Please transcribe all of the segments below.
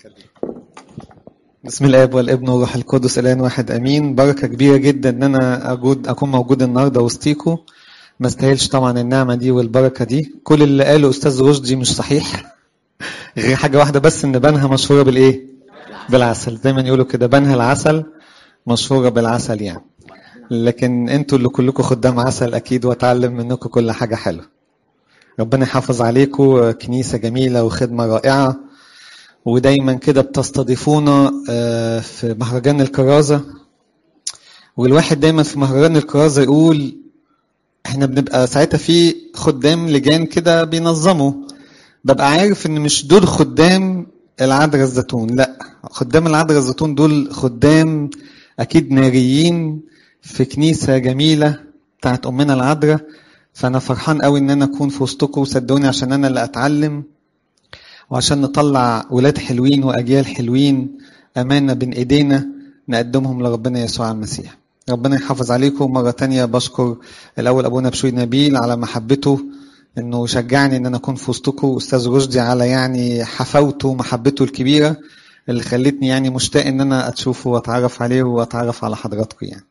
بسم الاب والابن والروح القدس الان واحد امين بركه كبيره جدا ان انا أجود اكون موجود النهارده وسطيكم ما استاهلش طبعا النعمه دي والبركه دي كل اللي قاله استاذ رشدي مش صحيح غير حاجه واحده بس ان بنها مشهوره بالايه بالعسل دايما يقولوا كده بنها العسل مشهوره بالعسل يعني لكن انتوا اللي كلكم خدام عسل اكيد واتعلم منكم كل حاجه حلوه ربنا يحافظ عليكم كنيسه جميله وخدمه رائعه ودايما كده بتستضيفونا في مهرجان الكرازة والواحد دايما في مهرجان الكرازة يقول احنا بنبقى ساعتها في خدام لجان كده بينظموا ببقى عارف ان مش دول خدام العذراء الزيتون لا خدام العذراء الزيتون دول خدام اكيد ناريين في كنيسة جميلة بتاعت امنا العذراء فانا فرحان قوي ان انا اكون في وسطكم صدقوني عشان انا اللي اتعلم وعشان نطلع ولاد حلوين واجيال حلوين امانه بين ايدينا نقدمهم لربنا يسوع المسيح ربنا يحافظ عليكم مرة تانية بشكر الأول أبونا بشوي نبيل على محبته إنه شجعني إن أنا أكون في وسطكم أستاذ رشدي على يعني حفاوته ومحبته الكبيرة اللي خلتني يعني مشتاق إن أنا أتشوفه وأتعرف عليه وأتعرف على حضراتكم يعني.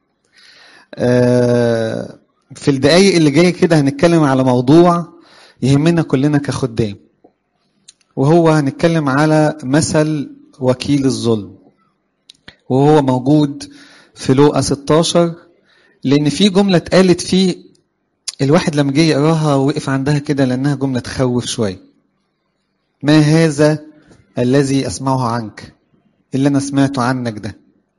آه في الدقايق اللي جاية كده هنتكلم على موضوع يهمنا كلنا كخدام. وهو هنتكلم على مثل وكيل الظلم وهو موجود في لوقا 16 لان في جمله اتقالت فيه الواحد لما جه يقراها وقف عندها كده لانها جمله تخوف شويه ما هذا الذي اسمعه عنك اللي انا سمعته عنك ده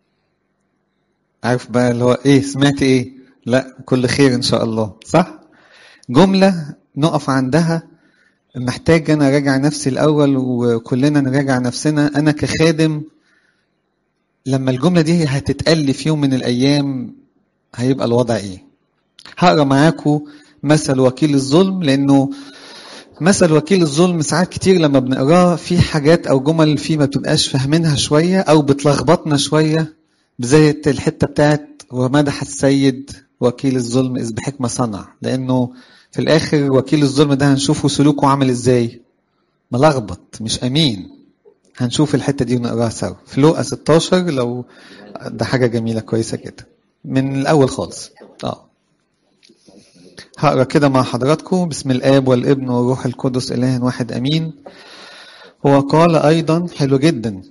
عارف بقى اللي هو ايه سمعت ايه لا كل خير ان شاء الله صح جمله نقف عندها محتاج انا اراجع نفسي الاول وكلنا نراجع نفسنا انا كخادم لما الجمله دي هتتقال لي في يوم من الايام هيبقى الوضع ايه هقرا معاكم مثل وكيل الظلم لانه مثل وكيل الظلم ساعات كتير لما بنقراه في حاجات او جمل فيه ما بتبقاش فاهمينها شويه او بتلخبطنا شويه زي الحته بتاعت ومدح السيد وكيل الظلم اذ بحكمه صنع لانه في الاخر وكيل الظلم ده هنشوفه سلوكه عامل ازاي ملخبط مش امين هنشوف الحته دي ونقراها سوا في لوقا 16 لو ده حاجه جميله كويسه كده من الاول خالص اه هقرا كده مع حضراتكم بسم الاب والابن والروح القدس اله واحد امين وقال ايضا حلو جدا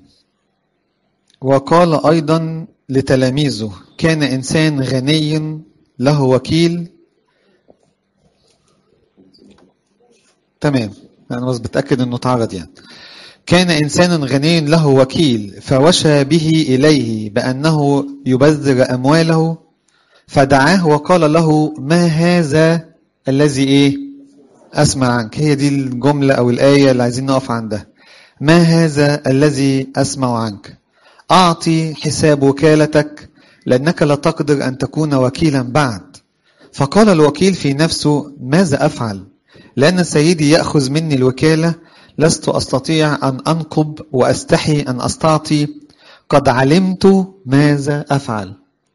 وقال ايضا لتلاميذه كان انسان غني له وكيل تمام انا بس بتاكد انه اتعرض يعني كان انسان غني له وكيل فوشى به اليه بانه يبذر امواله فدعاه وقال له ما هذا الذي ايه اسمع عنك هي دي الجمله او الايه اللي عايزين نقف عندها ما هذا الذي اسمع عنك اعطي حساب وكالتك لانك لا تقدر ان تكون وكيلا بعد فقال الوكيل في نفسه ماذا افعل لأن سيدي يأخذ مني الوكالة لست أستطيع أن أنقب وأستحي أن أستعطي قد علمت ماذا أفعل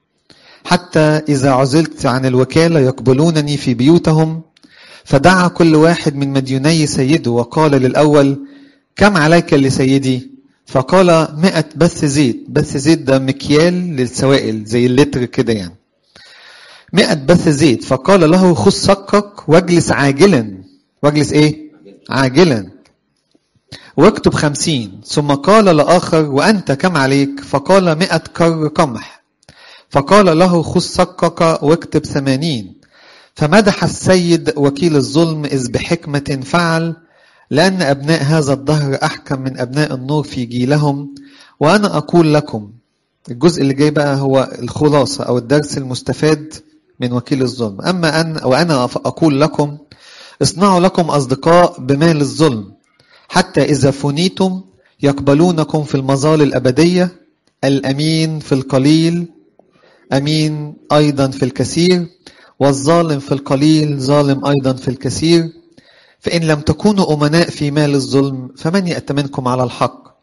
حتى إذا عزلت عن الوكالة يقبلونني في بيوتهم فدعا كل واحد من مديوني سيده وقال للأول كم عليك لسيدي فقال مئة بث زيت بث زيت ده مكيال للسوائل زي اللتر كده يعني مئة بث زيت فقال له خذ سقك واجلس عاجلا واجلس ايه عاجلا واكتب خمسين ثم قال لآخر وأنت كم عليك فقال مئة كر قمح فقال له خذ سقك واكتب ثمانين فمدح السيد وكيل الظلم إذ بحكمة فعل لأن أبناء هذا الدهر أحكم من أبناء النور في جيلهم وأنا أقول لكم الجزء اللي جاي بقى هو الخلاصة أو الدرس المستفاد من وكيل الظلم أما أن وأنا أقول لكم اصنعوا لكم أصدقاء بمال الظلم حتى إذا فنيتم يقبلونكم في المظال الأبدية الأمين في القليل أمين أيضا في الكثير والظالم في القليل ظالم أيضا في الكثير فإن لم تكونوا أمناء في مال الظلم فمن يأتمنكم على الحق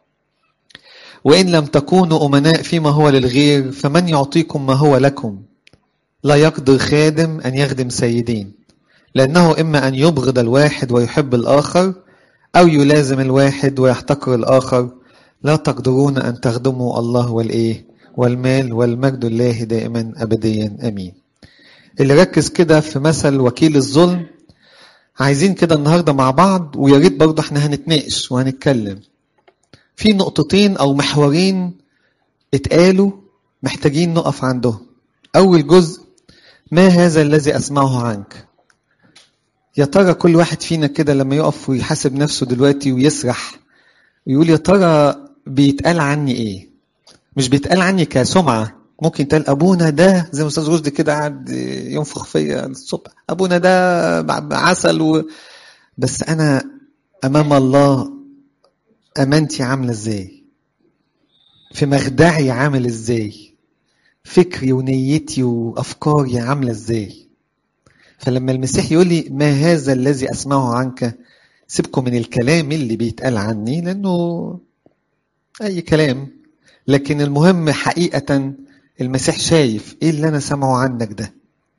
وإن لم تكونوا أمناء فيما هو للغير فمن يعطيكم ما هو لكم لا يقدر خادم أن يخدم سيدين لأنه إما أن يبغض الواحد ويحب الآخر أو يلازم الواحد ويحتقر الآخر لا تقدرون أن تخدموا الله والإيه والمال والمجد الله دائما أبديا أمين اللي ركز كده في مثل وكيل الظلم عايزين كده النهاردة مع بعض ويا ريت برضه احنا هنتناقش وهنتكلم في نقطتين أو محورين اتقالوا محتاجين نقف عندهم أول جزء ما هذا الذي أسمعه عنك يا ترى كل واحد فينا كده لما يقف ويحاسب نفسه دلوقتي ويسرح ويقول يا ترى بيتقال عني ايه مش بيتقال عني كسمعة ممكن يتقال ابونا ده زي ما استاذ رشدي كده قاعد ينفخ فيا الصبح ابونا ده عسل و... بس انا امام الله امانتي عامله ازاي في مخدعي عامل ازاي فكري ونيتي وافكاري عامله ازاي فلما المسيح يقول لي ما هذا الذي اسمعه عنك سيبكم من الكلام اللي بيتقال عني لانه اي كلام لكن المهم حقيقه المسيح شايف ايه اللي انا سامعه عنك ده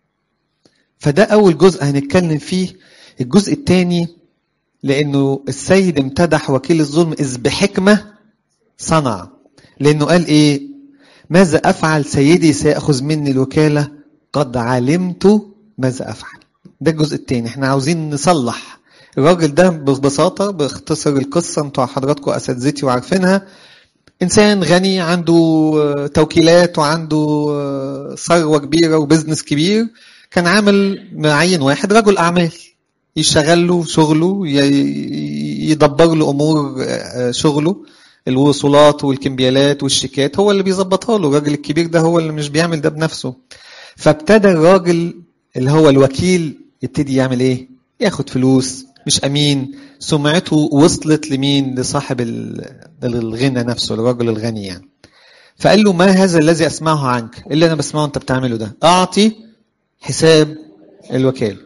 فده اول جزء هنتكلم فيه الجزء الثاني لانه السيد امتدح وكيل الظلم اذ بحكمه صنع لانه قال ايه ماذا افعل سيدي سياخذ مني الوكاله قد علمت ماذا افعل ده الجزء الثاني احنا عاوزين نصلح الراجل ده ببساطه باختصر القصه انتوا حضراتكم اساتذتي وعارفينها انسان غني عنده توكيلات وعنده ثروه كبيره وبزنس كبير كان عامل معين واحد رجل اعمال يشغل له شغله يدبر له امور شغله الوصولات والكمبيالات والشيكات هو اللي بيظبطها له الراجل الكبير ده هو اللي مش بيعمل ده بنفسه فابتدى الراجل اللي هو الوكيل يبتدي يعمل ايه ياخد فلوس مش امين سمعته وصلت لمين لصاحب الغنى نفسه الرجل الغني يعني فقال له ما هذا الذي اسمعه عنك اللي انا بسمعه انت بتعمله ده اعطي حساب الوكاله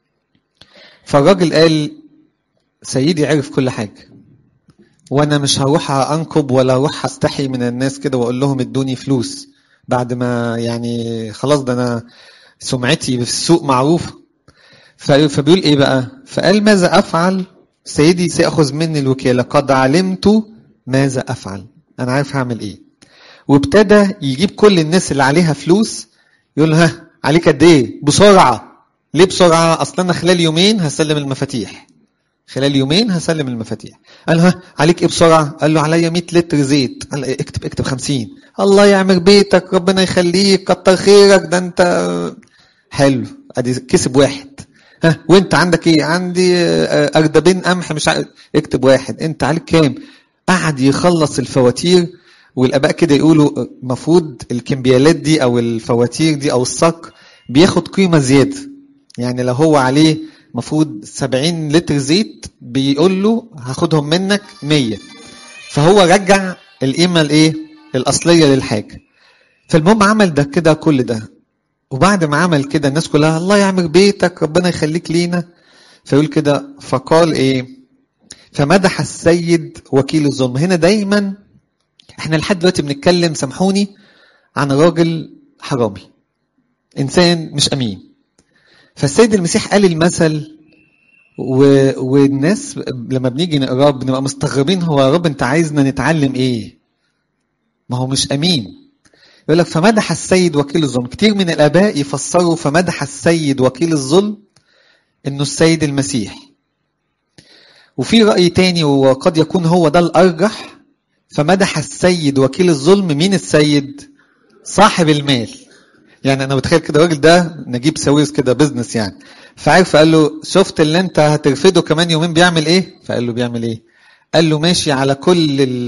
فالراجل قال سيدي عرف كل حاجه وانا مش هروح انكب ولا اروح استحي من الناس كده واقول لهم ادوني فلوس بعد ما يعني خلاص ده انا سمعتي في السوق معروفه فبيقول ايه بقى فقال ماذا افعل سيدي سيأخذ مني الوكالة قد علمت ماذا أفعل أنا عارف هعمل إيه وابتدى يجيب كل الناس اللي عليها فلوس يقول ها عليك قد إيه بسرعة ليه بسرعة أصلا أنا خلال يومين هسلم المفاتيح خلال يومين هسلم المفاتيح قال ها عليك ايه بسرعه قال له عليا 100 لتر زيت قال اكتب اكتب 50 الله يعمر بيتك ربنا يخليك كتر خيرك ده انت حلو ادي كسب واحد ها وانت عندك ايه عندي اردبين قمح مش عارف اكتب واحد انت عليك كام قعد يخلص الفواتير والاباء كده يقولوا المفروض الكمبيالات دي او الفواتير دي او الصك بياخد قيمه زياده يعني لو هو عليه المفروض 70 لتر زيت بيقول له هاخدهم منك 100 فهو رجع القيمه الايه الاصليه للحاجه فالمهم عمل ده كده كل ده وبعد ما عمل كده الناس كلها الله يعمر بيتك ربنا يخليك لينا فيقول كده فقال ايه فمدح السيد وكيل الظلم هنا دايما احنا لحد دلوقتي بنتكلم سامحوني عن راجل حرامي انسان مش امين فالسيد المسيح قال المثل و... والناس لما بنيجي نقراه بنبقى مستغربين هو يا رب انت عايزنا نتعلم ايه ما هو مش امين يقول لك فمدح السيد وكيل الظلم كتير من الاباء يفسروا فمدح السيد وكيل الظلم انه السيد المسيح وفي راي تاني وقد يكون هو ده الارجح فمدح السيد وكيل الظلم مين السيد صاحب المال يعني انا بتخيل كده الراجل ده نجيب ساويرس كده بزنس يعني فعارف قال له شفت اللي انت هترفده كمان يومين بيعمل ايه فقال له بيعمل ايه قال له ماشي على كل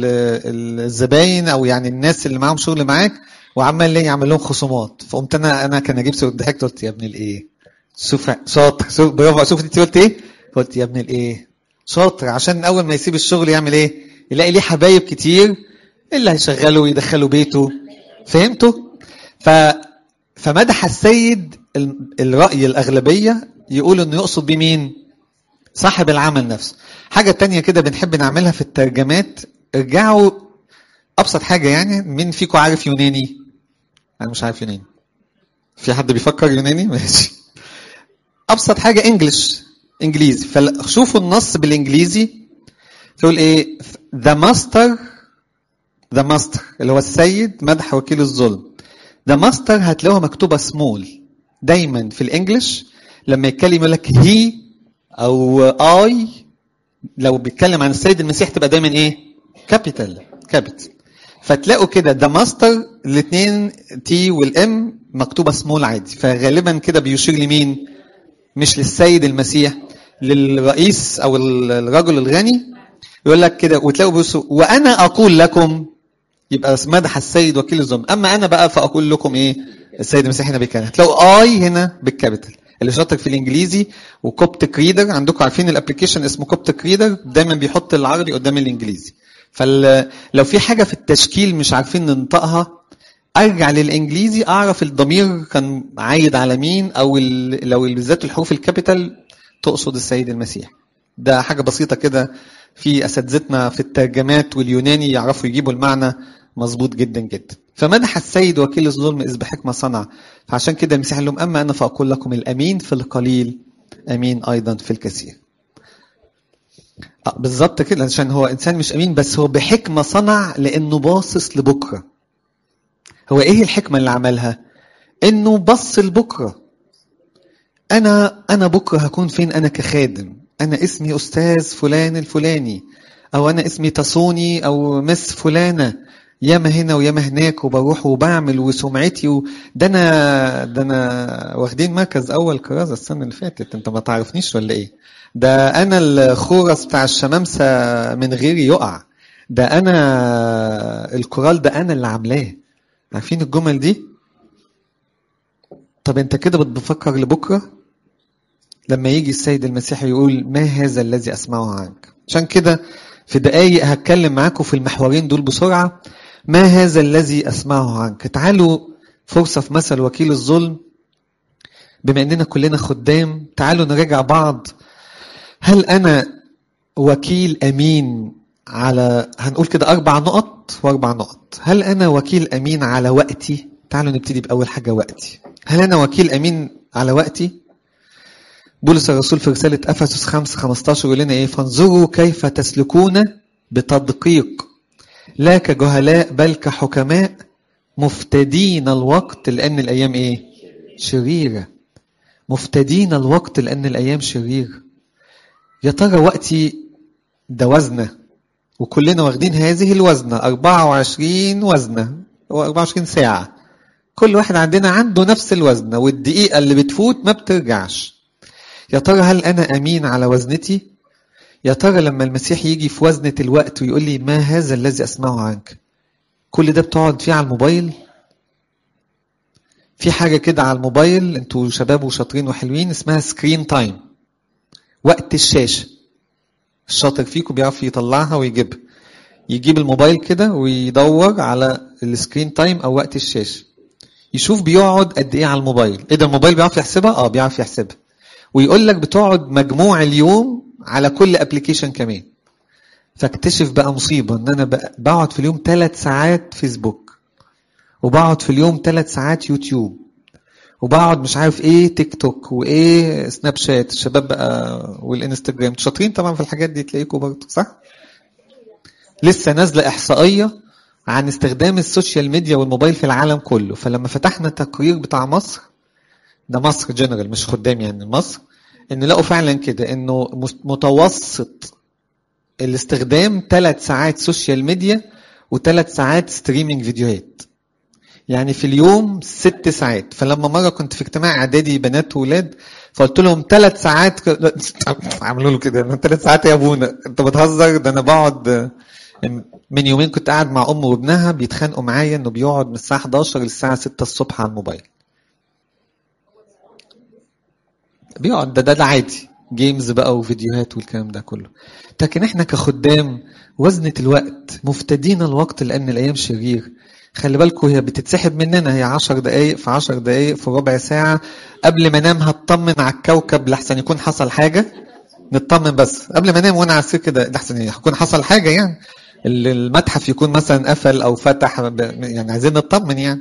الزباين او يعني الناس اللي معاهم شغل معاك وعمال ليه يعمل لهم خصومات فقمت انا انا كان اجيب سويرس ضحكت قلت يا ابن الايه شوف شاطر شوف برافو شوف انت قلت ايه قلت يا ابن الايه شاطر عشان اول ما يسيب الشغل يعمل ايه يلاقي ليه حبايب كتير اللي هيشغله ويدخله بيته فهمتوا ف فمدح السيد الرأي الأغلبية يقول إنه يقصد بيه مين؟ صاحب العمل نفسه. حاجة تانية كده بنحب نعملها في الترجمات ارجعوا أبسط حاجة يعني مين فيكم عارف يوناني؟ أنا مش عارف يوناني. في حد بيفكر يوناني؟ ماشي. أبسط حاجة إنجلش إنجليزي فشوفوا النص بالإنجليزي تقول إيه؟ The master ذا ماستر اللي هو السيد مدح وكيل الظلم ذا ماستر هتلاقوها مكتوبه سمول دايما في الانجليش لما يتكلم يقول لك هي او اي لو بيتكلم عن السيد المسيح تبقى دايما ايه كابيتال كابيتال فتلاقوا كده ذا ماستر الاثنين تي والام مكتوبه سمول عادي فغالبا كده بيشير لمين مش للسيد المسيح للرئيس او الرجل الغني يقول لك كده وتلاقوا بيقولوا وانا اقول لكم يبقى مدح السيد وكيل الظلم اما انا بقى فاقول لكم ايه السيد المسيح هنا بيتكلم هتلاقوا اي هنا بالكابيتال اللي شاطر في الانجليزي وكوبتك ريدر عندكم عارفين الابلكيشن اسمه كوبتك ريدر دايما بيحط العربي قدام الانجليزي فلو في حاجه في التشكيل مش عارفين ننطقها ارجع للانجليزي اعرف الضمير كان عايد على مين او لو بالذات الحروف الكابيتال تقصد السيد المسيح ده حاجه بسيطه كده في اساتذتنا في الترجمات واليوناني يعرفوا يجيبوا المعنى مظبوط جدا جدا فمدح السيد وكيل الظلم اذ بحكمه صنع فعشان كده المسيح قال لهم اما انا فاقول لكم الامين في القليل امين ايضا في الكثير آه بالظبط كده عشان هو انسان مش امين بس هو بحكمه صنع لانه باصص لبكره هو ايه الحكمه اللي عملها انه بص لبكره انا انا بكره هكون فين انا كخادم انا اسمي استاذ فلان الفلاني او انا اسمي تصوني او مس فلانه ياما هنا وياما هناك وبروح وبعمل وسمعتي و... ده انا ده انا واخدين مركز اول كرازه السنه اللي فاتت انت ما تعرفنيش ولا ايه ده انا الخورس بتاع الشمامسه من غيري يقع ده انا الكورال ده انا اللي عاملاه عارفين الجمل دي طب انت كده بتفكر لبكره لما يجي السيد المسيح يقول ما هذا الذي اسمعه عنك عشان كده في دقايق هتكلم معاكم في المحورين دول بسرعه ما هذا الذي اسمعه عنك تعالوا فرصه في مثل وكيل الظلم بما اننا كلنا خدام تعالوا نراجع بعض هل انا وكيل امين على هنقول كده اربع نقط واربع نقط هل انا وكيل امين على وقتي تعالوا نبتدي باول حاجه وقتي هل انا وكيل امين على وقتي بولس الرسول في رسالة أفسس 5 15 يقول لنا إيه فانظروا كيف تسلكون بتدقيق لا كجهلاء بل كحكماء مفتدين الوقت لأن الأيام إيه شريرة مفتدين الوقت لأن الأيام شريرة يا ترى وقتي ده وزنة وكلنا واخدين هذه الوزنة 24 وزنة و 24 ساعة كل واحد عندنا عنده نفس الوزنة والدقيقة اللي بتفوت ما بترجعش يا ترى هل أنا أمين على وزنتي؟ يا ترى لما المسيح يجي في وزنة الوقت ويقول لي ما هذا الذي أسمعه عنك؟ كل ده بتقعد فيه على الموبايل؟ في حاجة كده على الموبايل انتوا شباب وشاطرين وحلوين اسمها سكرين تايم وقت الشاشة الشاطر فيكم بيعرف يطلعها ويجيبها يجيب الموبايل كده ويدور على السكرين تايم او وقت الشاشة يشوف بيقعد قد ايه على الموبايل ايه ده الموبايل بيعرف يحسبها اه بيعرف يحسبها ويقول لك بتقعد مجموع اليوم على كل ابلكيشن كمان فاكتشف بقى مصيبه ان انا بقعد في اليوم ثلاث ساعات فيسبوك وبقعد في اليوم ثلاث ساعات يوتيوب وبقعد مش عارف ايه تيك توك وايه سناب شات الشباب بقى والانستجرام شاطرين طبعا في الحاجات دي تلاقيكم برضه صح لسه نازله احصائيه عن استخدام السوشيال ميديا والموبايل في العالم كله فلما فتحنا التقرير بتاع مصر ده مصر جنرال مش خدام يعني مصر ان لقوا فعلا كده انه متوسط الاستخدام ثلاث ساعات سوشيال ميديا وثلاث ساعات ستريمينج فيديوهات يعني في اليوم ست ساعات فلما مره كنت في اجتماع اعدادي بنات وولاد فقلت لهم ثلاث ساعات عملوا له كده ثلاث ساعات يا ابونا انت بتهزر ده انا بقعد من يومين كنت قاعد مع ام وابنها بيتخانقوا معايا انه بيقعد من الساعه 11 للساعه 6 الصبح على الموبايل بيقعد ده, ده ده عادي جيمز بقى وفيديوهات والكلام ده كله لكن احنا كخدام وزنة الوقت مفتدين الوقت لأن الأيام شرير خلي بالكم هي بتتسحب مننا هي عشر دقايق في عشر دقايق في ربع ساعة قبل ما انام هطمن على الكوكب لحسن يكون حصل حاجة نطمن بس قبل ما انام وانا على السرير كده لحسن يكون حصل حاجة يعني المتحف يكون مثلا قفل او فتح يعني عايزين نطمن يعني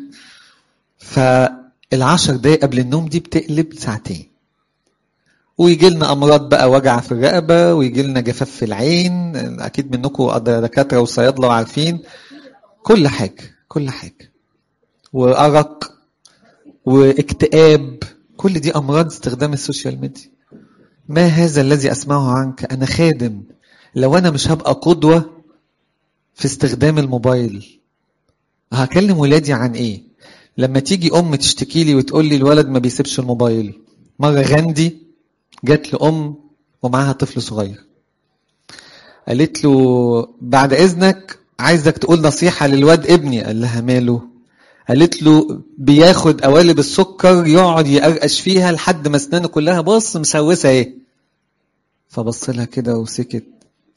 فالعشر دقايق قبل النوم دي بتقلب ساعتين ويجي لنا امراض بقى وجع في الرقبه ويجي لنا جفاف في العين اكيد منكم دكاتره وصيادله وعارفين كل حاجة كل حاجة وأرق واكتئاب كل دي أمراض استخدام السوشيال ميديا ما هذا الذي أسمعه عنك أنا خادم لو أنا مش هبقى قدوة في استخدام الموبايل هكلم ولادي عن إيه لما تيجي أم تشتكي لي وتقول لي الولد ما بيسيبش الموبايل مرة غاندي جات لأم ومعاها طفل صغير قالت له بعد إذنك عايزك تقول نصيحة للواد ابني قال لها ماله قالت له بياخد قوالب السكر يقعد يقرقش فيها لحد ما اسنانه كلها بص مسوسه ايه فبص لها كده وسكت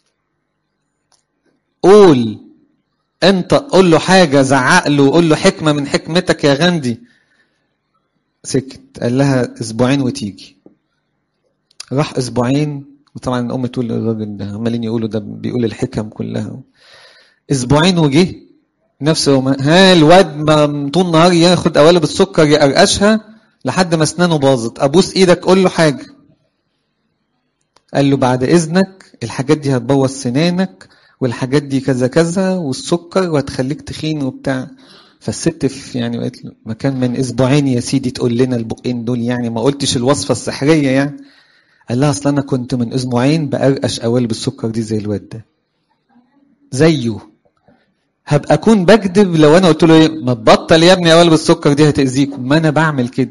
قول انت قول له حاجه زعق له وقول له حكمه من حكمتك يا غاندي سكت قال لها اسبوعين وتيجي راح اسبوعين وطبعا الام تقول الراجل ده عمالين يقولوا ده بيقول الحكم كلها اسبوعين وجه نفس يوم ها الواد ما طول النهار ياخد قوالب السكر يقرقشها لحد ما اسنانه باظت ابوس ايدك قول له حاجه قال له بعد اذنك الحاجات دي هتبوظ سنانك والحاجات دي كذا كذا والسكر وهتخليك تخين وبتاع فالست في يعني قالت له ما كان من اسبوعين يا سيدي تقول لنا البقين دول يعني ما قلتش الوصفه السحريه يعني قال لها اصل انا كنت من اسبوعين بقرقش قوالب السكر دي زي الواد ده زيه هبقى اكون بكذب لو انا قلت له ايه ما تبطل يا ابني قوالب السكر دي هتاذيكم ما انا بعمل كده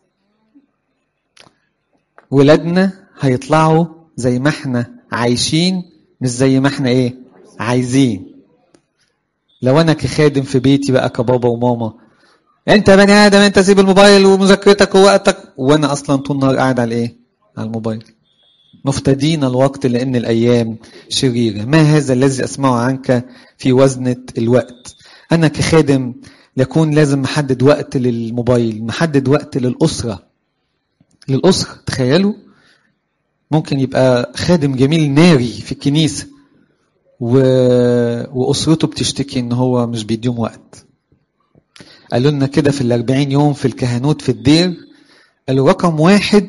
ولادنا هيطلعوا زي ما احنا عايشين مش زي ما احنا ايه عايزين لو انا كخادم في بيتي بقى كبابا وماما انت بني ادم انت سيب الموبايل ومذاكرتك ووقتك وانا اصلا طول النهار قاعد على ايه على الموبايل مفتدين الوقت لأن الأيام شريرة ما هذا الذي أسمعه عنك في وزنة الوقت أنا كخادم يكون لازم محدد وقت للموبايل محدد وقت للأسرة للأسرة تخيلوا ممكن يبقى خادم جميل ناري في الكنيسة و... وأسرته بتشتكي إن هو مش بيديهم وقت قالوا لنا كده في الأربعين يوم في الكهنوت في الدير قالوا رقم واحد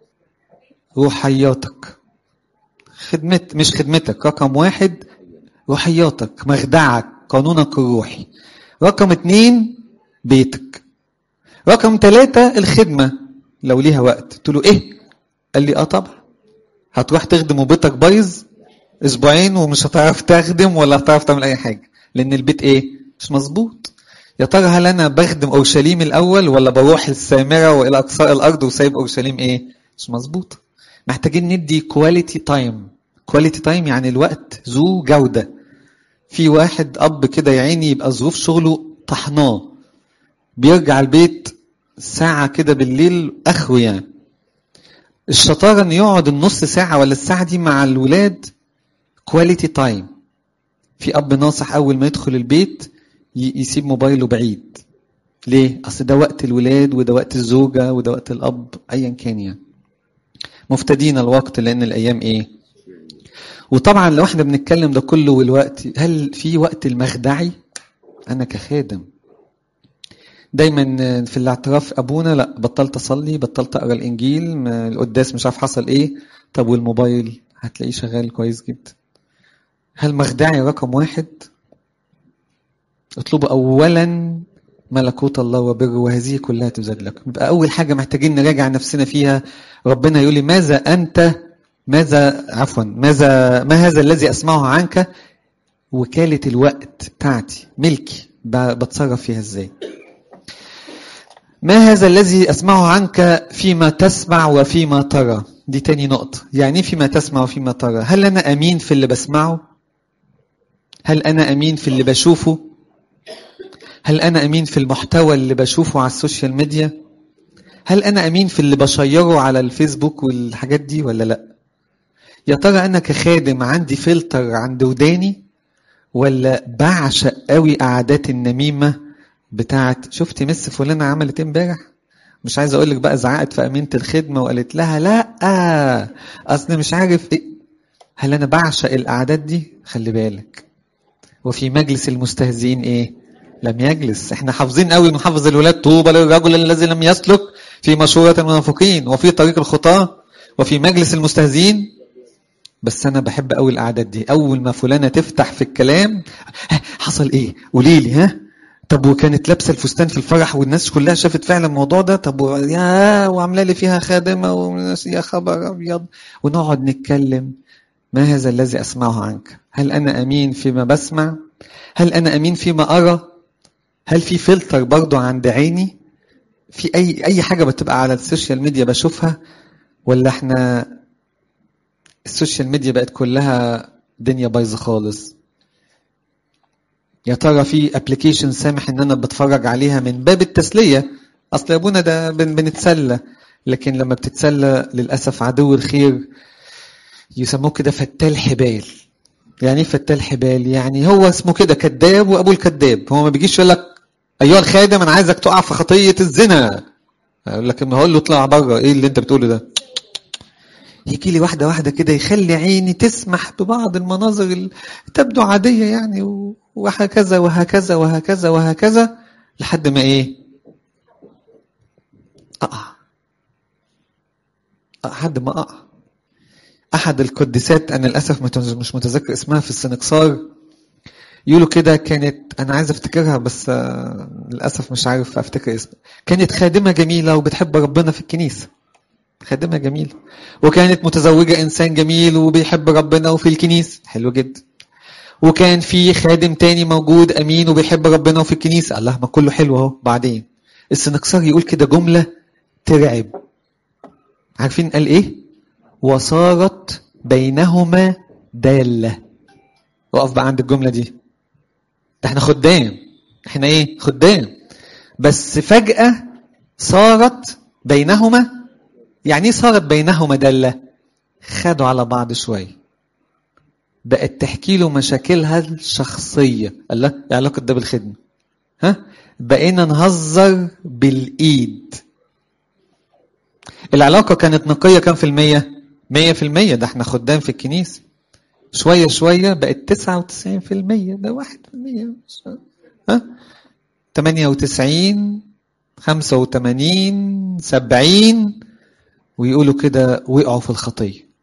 روحياتك خدمت مش خدمتك رقم واحد روحياتك مخدعك قانونك الروحي رقم اتنين بيتك رقم ثلاثة الخدمة لو ليها وقت قلت له ايه قال لي اه طبعا هتروح تخدم وبيتك بايظ اسبوعين ومش هتعرف تخدم ولا هتعرف تعمل اي حاجة لان البيت ايه مش مظبوط يا ترى هل انا بخدم اورشليم الاول ولا بروح السامرة والى اقصاء الارض وسايب اورشليم ايه مش مظبوط محتاجين ندي كواليتي تايم كواليتي تايم يعني الوقت ذو جودة في واحد أب كده يا عيني يبقى ظروف شغله طحناه بيرجع البيت ساعة كده بالليل آخره يعني الشطارة إن يقعد النص ساعة ولا الساعة دي مع الولاد كواليتي تايم في أب ناصح أول ما يدخل البيت يسيب موبايله بعيد ليه؟ أصل ده وقت الولاد وده وقت الزوجة وده وقت الأب أيا كان يعني مفتدين الوقت لان الايام ايه وطبعا لو احنا بنتكلم ده كله والوقت هل في وقت المخدعي انا كخادم دايما في الاعتراف ابونا لا بطلت اصلي بطلت اقرا الانجيل القداس مش عارف حصل ايه طب والموبايل هتلاقيه شغال كويس جدا هل مخدعي رقم واحد اطلبوا اولا ملكوت الله وبره وهذه كلها تزاد لكم يبقى اول حاجه محتاجين نراجع نفسنا فيها ربنا يقول لي ماذا انت ماذا عفوا ماذا ما هذا الذي اسمعه عنك وكاله الوقت بتاعتي ملكي بتصرف فيها ازاي ما هذا الذي اسمعه عنك فيما تسمع وفيما ترى دي تاني نقطه يعني فيما تسمع وفيما ترى هل انا امين في اللي بسمعه هل انا امين في اللي بشوفه هل أنا أمين في المحتوى اللي بشوفه على السوشيال ميديا؟ هل أنا أمين في اللي بشيره على الفيسبوك والحاجات دي ولا لأ؟ يا ترى أنا كخادم عندي فلتر عند وداني ولا بعشق قوي قعدات النميمة بتاعت شفتي مس فلانة عملت ايه امبارح؟ مش عايز اقول لك بقى زعقت في امينه الخدمه وقالت لها لا اصل مش عارف ايه هل انا بعشق القعدات دي؟ خلي بالك وفي مجلس المستهزئين ايه؟ لم يجلس احنا حافظين قوي نحفظ الولاد طوبى للرجل الذي لم يسلك في مشورة المنافقين وفي طريق الخطاة وفي مجلس المستهزئين بس انا بحب قوي القعدات دي اول ما فلانه تفتح في الكلام حصل ايه قولي لي ها طب وكانت لابسه الفستان في الفرح والناس كلها شافت فعلا الموضوع ده طب و... يا وعامله لي فيها خادمه والناس يا خبر ابيض ونقعد نتكلم ما هذا الذي اسمعه عنك هل انا امين فيما بسمع هل انا امين فيما ارى هل في فلتر برضو عند عيني في اي اي حاجه بتبقى على السوشيال ميديا بشوفها ولا احنا السوشيال ميديا بقت كلها دنيا بايظه خالص يا ترى في ابلكيشن سامح ان انا بتفرج عليها من باب التسليه اصل يا ابونا ده بن بنتسلى لكن لما بتتسلى للاسف عدو الخير يسموه كده فتال حبال يعني ايه فتال حبال يعني هو اسمه كده كذاب وابو الكذاب هو ما بيجيش يقول لك ايها الخادم انا عايزك تقع في خطيه الزنا اقول لك اما هقول له اطلع بره ايه اللي انت بتقوله ده يجي لي واحده واحده كده يخلي عيني تسمح ببعض المناظر اللي تبدو عاديه يعني وهكذا وهكذا وهكذا وهكذا لحد ما ايه اقع لحد ما اقع احد القديسات انا للاسف مش متذكر اسمها في السنكسار يقولوا كده كانت انا عايز افتكرها بس للاسف مش عارف افتكر اسمها كانت خادمه جميله وبتحب ربنا في الكنيسه خادمه جميله وكانت متزوجه انسان جميل وبيحب ربنا وفي الكنيسه حلو جدا وكان في خادم تاني موجود امين وبيحب ربنا وفي الكنيسه الله ما كله حلو اهو بعدين السنكسار يقول كده جمله ترعب عارفين قال ايه وصارت بينهما داله وقف بقى عند الجمله دي ده احنا خدام احنا ايه خدام بس فجاه صارت بينهما يعني ايه صارت بينهما داله خدوا على بعض شويه بقت تحكي له مشاكلها الشخصية الله ايه علاقة ده بالخدمة ها بقينا نهزر بالإيد العلاقة كانت نقية كام في المية مية في المية ده احنا خدام في الكنيسة شوية شوية بقت تسعة وتسعين في المية ده واحد في المية ها تمانية وتسعين خمسة وتمانين سبعين ويقولوا كده وقعوا في الخطيه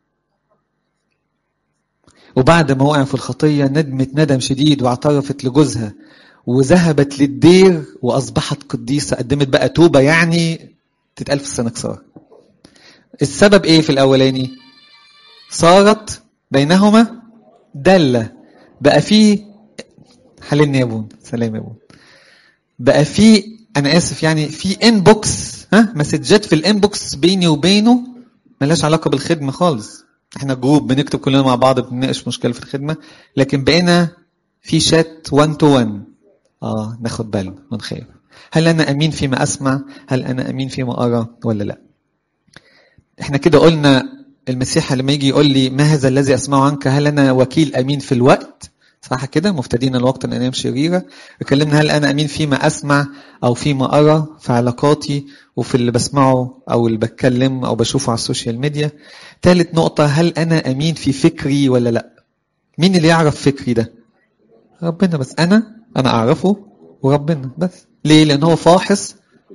وبعد ما وقع في الخطية ندمت ندم شديد واعترفت لجوزها وذهبت للدير وأصبحت قديسة قدمت بقى توبة يعني تتقال في السنكسار السبب ايه في الأولاني صارت بينهما دالة بقى في حللني يا ابون سلام يا ابون بقى في انا اسف يعني في انبوكس ها مسجات في الانبوكس بيني وبينه ملهاش علاقه بالخدمه خالص احنا جروب بنكتب كلنا مع بعض بنناقش مشكله في الخدمه لكن بقينا في شات 1 تو 1 اه ناخد بالنا ونخاف هل انا امين فيما اسمع هل انا امين فيما ارى ولا لا احنا كده قلنا المسيح لما يجي يقول لي ما هذا الذي اسمعه عنك هل انا وكيل امين في الوقت صح كده مفتدين الوقت ان انام شريره اتكلمنا هل انا امين فيما اسمع او فيما ارى في علاقاتي وفي اللي بسمعه او اللي بتكلم او بشوفه على السوشيال ميديا ثالث نقطه هل انا امين في فكري ولا لا مين اللي يعرف فكري ده ربنا بس انا انا اعرفه وربنا بس ليه لان هو فاحص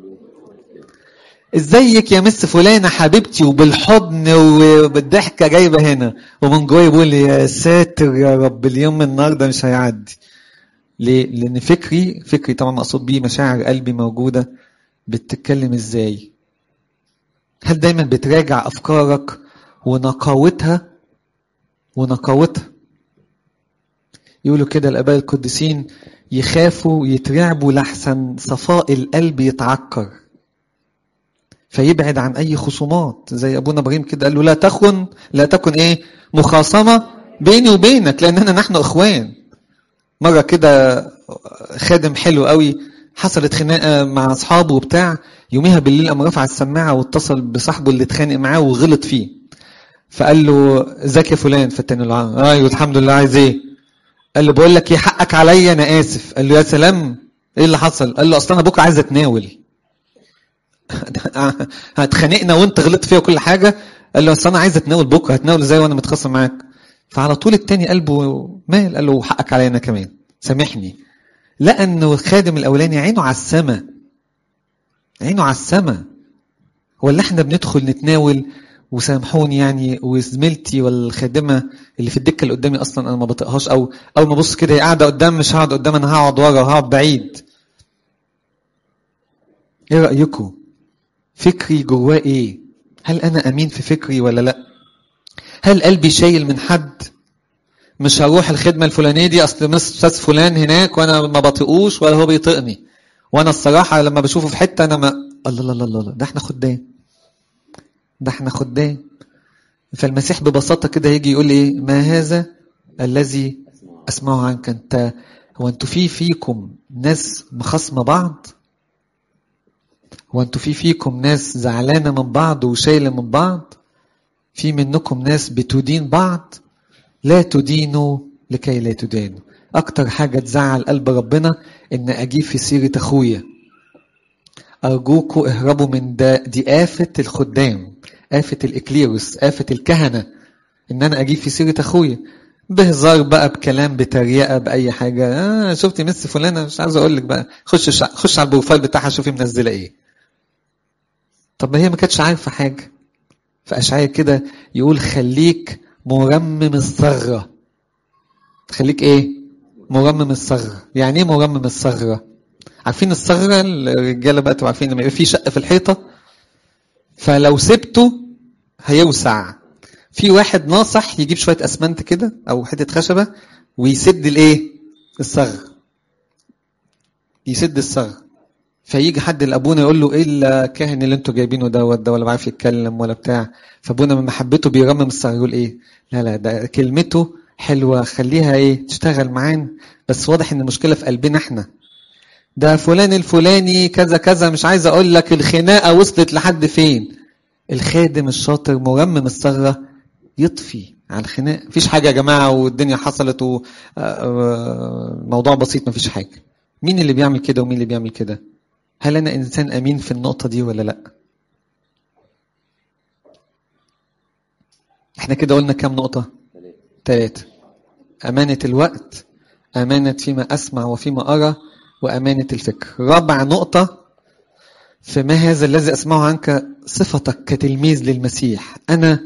ازيك يا مس فلانه حبيبتي وبالحضن وبالضحكه جايبه هنا ومن جوه بيقول لي يا ساتر يا رب اليوم النهارده مش هيعدي ليه لان فكري فكري طبعا مقصود بيه مشاعر قلبي موجوده بتتكلم ازاي هل دايما بتراجع افكارك ونقاوتها ونقاوتها يقولوا كده الاباء القديسين يخافوا يترعبوا لحسن صفاء القلب يتعكر فيبعد عن اي خصومات زي ابونا ابراهيم كده قال له لا تخن لا تكن ايه مخاصمه بيني وبينك لاننا نحن اخوان مره كده خادم حلو قوي حصلت خناقه مع اصحابه وبتاع يوميها بالليل قام رفع السماعه واتصل بصاحبه اللي اتخانق معاه وغلط فيه فقال له ازيك يا فلان فالتاني قال له ايوه الحمد لله عايز ايه قال له بقول لك ايه حقك عليا انا اسف قال له يا سلام ايه اللي حصل قال له اصل انا بكره عايز اتناول هتخانقنا وانت غلطت فيها كل حاجه قال له اصل انا عايز اتناول بكره هتناول ازاي وانا متخاصم معاك فعلى طول التاني قلبه مال قال له حقك عليا انا كمان سامحني لانه الخادم الاولاني عينه على السماء عينه على السماء ولا احنا بندخل نتناول وسامحوني يعني وزميلتي والخادمه اللي في الدكه اللي قدامي اصلا انا ما بطيقهاش او اول ما ابص كده هي قاعده قدام مش هقعد قدام انا هقعد ورا هقعد بعيد ايه رايكم فكري جواه ايه هل انا امين في فكري ولا لا هل قلبي شايل من حد مش هروح الخدمه الفلانيه دي اصل استاذ فلان هناك وانا ما بطيقوش ولا هو بيطيقني وانا الصراحه لما بشوفه في حته انا ما الله الله الله الله ده احنا خدام ده احنا خدام فالمسيح ببساطه كده يجي يقول لي ايه ما هذا الذي اسمعه عنك انت هو انتوا في فيكم ناس مخاصمه بعض هو انتوا في فيكم ناس زعلانه من بعض وشايله من بعض في منكم ناس بتدين بعض لا تدينوا لكي لا تدانوا اكتر حاجه تزعل قلب ربنا ان اجيب في سيره اخويا ارجوكوا اهربوا من ده دي آفة الخدام آفة الإكليروس آفة الكهنة إن أنا أجيب في سيرة أخويا بهزار بقى بكلام بتريقة بأي حاجة آه شفتي مس فلانة مش عايز أقول لك بقى خش خش على البروفايل بتاعها شوفي منزلة إيه طب هي ما كانتش عارفة حاجة فأشعير كده يقول خليك مرمم الثغرة خليك إيه مرمم الثغرة يعني إيه مرمم الثغرة عارفين الثغرة الرجالة بقى تبقوا عارفين لما يبقى في شق في الحيطة فلو سبته هيوسع في واحد ناصح يجيب شوية أسمنت كده أو حتة خشبة ويسد الإيه؟ الثغر يسد الثغر فيجي حد لابونا يقول له ايه الكاهن اللي انتوا جايبينه دوت ده ولا عارف يتكلم ولا بتاع فابونا من محبته بيرمم الثغر يقول ايه لا لا ده كلمته حلوه خليها ايه تشتغل معانا بس واضح ان المشكله في قلبنا احنا ده فلان الفلاني كذا كذا مش عايز اقول لك الخناقه وصلت لحد فين الخادم الشاطر مرمم الثغره يطفي على الخناق مفيش حاجه يا جماعه والدنيا حصلت وموضوع بسيط مفيش حاجه مين اللي بيعمل كده ومين اللي بيعمل كده هل انا انسان امين في النقطه دي ولا لا احنا كده قلنا كام نقطه ثلاثه امانه الوقت امانه فيما اسمع وفيما ارى وامانه الفكر رابع نقطه فما هذا الذي اسمعه عنك صفتك كتلميذ للمسيح انا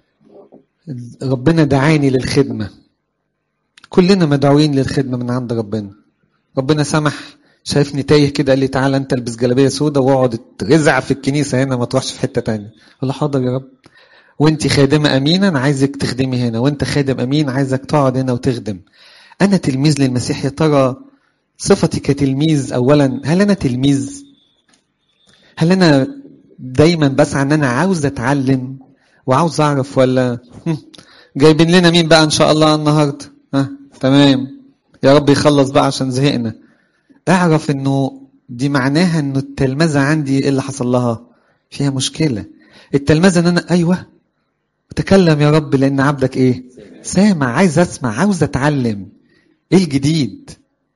ربنا دعاني للخدمه كلنا مدعوين للخدمه من عند ربنا ربنا سمح شايفني تايه كده قال لي تعالى انت البس جلابيه سودا واقعد ترزع في الكنيسه هنا ما تروحش في حته تانية قال حاضر يا رب وانت خادمه امينه انا عايزك تخدمي هنا وانت خادم امين عايزك تقعد هنا وتخدم انا تلميذ للمسيح يا ترى صفتي كتلميذ اولا هل انا تلميذ هل انا دايما بسعى ان انا عاوز اتعلم وعاوز اعرف ولا جايبين لنا مين بقى ان شاء الله النهارده ها تمام يا رب يخلص بقى عشان زهقنا اعرف انه دي معناها انه التلمذة عندي ايه اللي حصل لها فيها مشكلة التلمذة ان انا ايوه تكلم يا رب لان عبدك ايه سامع عايز اسمع عاوز اتعلم ايه الجديد